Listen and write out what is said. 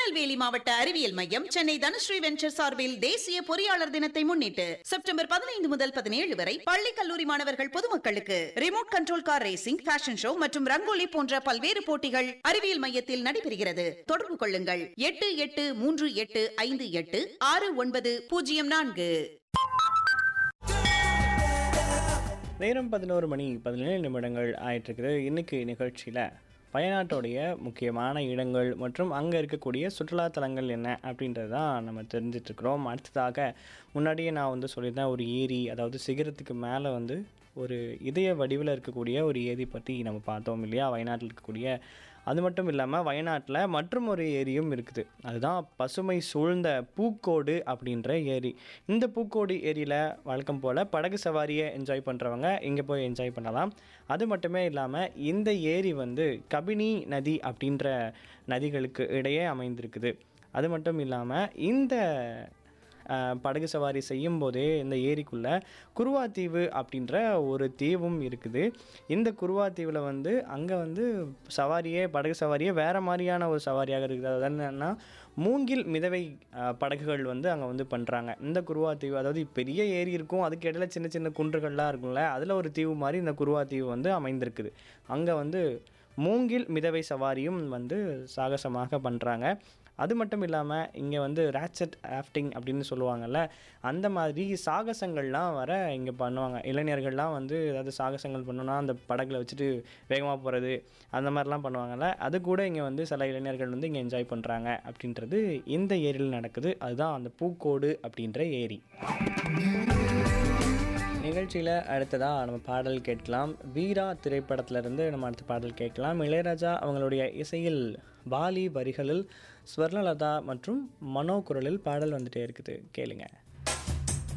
திருநெல்வேலி மாவட்ட அறிவியல் மையம் சென்னை தனுஸ்ரீ வெஞ்சர் சார்பில் தேசிய பொறியாளர் தினத்தை முன்னிட்டு செப்டம்பர் பதினைந்து முதல் பதினேழு வரை பள்ளி கல்லூரி மாணவர்கள் பொதுமக்களுக்கு remote control car racing fashion show மற்றும் ரங்கோலி போன்ற பல்வேறு போட்டிகள் அறிவியல் மையத்தில் நடைபெறுகிறது தொடர்பு கொள்ளுங்கள் எட்டு எட்டு மூன்று எட்டு ஐந்து எட்டு ஆறு ஒன்பது பூஜ்ஜியம் நான்கு நேரம் பதினோரு மணி பதினேழு நிமிடங்கள் ஆயிட்டிருக்குது இன்னைக்கு நிகழ்ச்சியில் வயநாட்டுடைய முக்கியமான இடங்கள் மற்றும் அங்கே இருக்கக்கூடிய சுற்றுலா தலங்கள் என்ன அப்படின்றது தான் நம்ம தெரிஞ்சிட்ருக்குறோம் அடுத்ததாக முன்னாடியே நான் வந்து சொல்லியிருந்தேன் ஒரு ஏரி அதாவது சிகரத்துக்கு மேலே வந்து ஒரு இதய வடிவில் இருக்கக்கூடிய ஒரு ஏரி பற்றி நம்ம பார்த்தோம் இல்லையா வயநாட்டில் இருக்கக்கூடிய அது மட்டும் இல்லாமல் வயநாட்டில் மற்றும் ஒரு ஏரியும் இருக்குது அதுதான் பசுமை சூழ்ந்த பூக்கோடு அப்படின்ற ஏரி இந்த பூக்கோடு ஏரியில் வழக்கம் போல் படகு சவாரியை என்ஜாய் பண்ணுறவங்க இங்கே போய் என்ஜாய் பண்ணலாம் அது மட்டுமே இல்லாமல் இந்த ஏரி வந்து கபினி நதி அப்படின்ற நதிகளுக்கு இடையே அமைந்திருக்குது அது மட்டும் இல்லாமல் இந்த அஹ், படகு சவாரி செய்யும் போதே இந்த ஏரிக்குள்ளே குருவாத்தீவு அப்படின்ற ஒரு தீவும் இருக்குது இந்த குருவாத்தீவில் வந்து அங்கே வந்து சவாரியே படகு சவாரியே வேறு மாதிரியான ஒரு சவாரியாக இருக்குது அதாவது என்னென்னா மூங்கில் மிதவை அஹ், படகுகள் வந்து அங்கே வந்து பண்ணுறாங்க இந்த குருவாத்தீவு அதாவது பெரிய ஏரி இருக்கும் அதுக்கு இடையில சின்ன சின்ன குன்றுகள்லாம் இருக்கும்ல அதில் ஒரு தீவு மாதிரி இந்த குருவாத்தீவு வந்து அமைந்திருக்குது அங்கே வந்து மூங்கில் மிதவை சவாரியும் வந்து சாகசமாக பண்ணுறாங்க அது மட்டும் இல்லாமல் இங்கே வந்து ரேச்சட் ராஃப்டிங் அப்படின்னு சொல்லுவாங்கல்ல அந்த மாதிரி சாகசங்கள்லாம் வர இங்கே பண்ணுவாங்க இளைஞர்கள்லாம் வந்து ஏதாவது சாகசங்கள் பண்ணணும்னா அந்த படகுல வச்சுட்டு வேகமாக போகிறது அந்த மாதிரிலாம் பண்ணுவாங்கல்ல அது கூட இங்கே வந்து சில இளைஞர்கள் வந்து இங்கே என்ஜாய் பண்ணுறாங்க அப்படின்றது இந்த ஏரியில் நடக்குது அதுதான் அந்த பூக்கோடு அப்படின்ற ஏரி நிகழ்ச்சியில் அடுத்ததாக நம்ம பாடல் கேட்கலாம் வீரா திரைப்படத்திலிருந்து நம்ம அடுத்த பாடல் கேட்கலாம் இளையராஜா அவங்களுடைய இசையில் பாலி வரிகளில் ஸ்வர்ணலதா மற்றும் மனோ குரலில் பாடல் வந்துட்டே இருக்குது கேளுங்க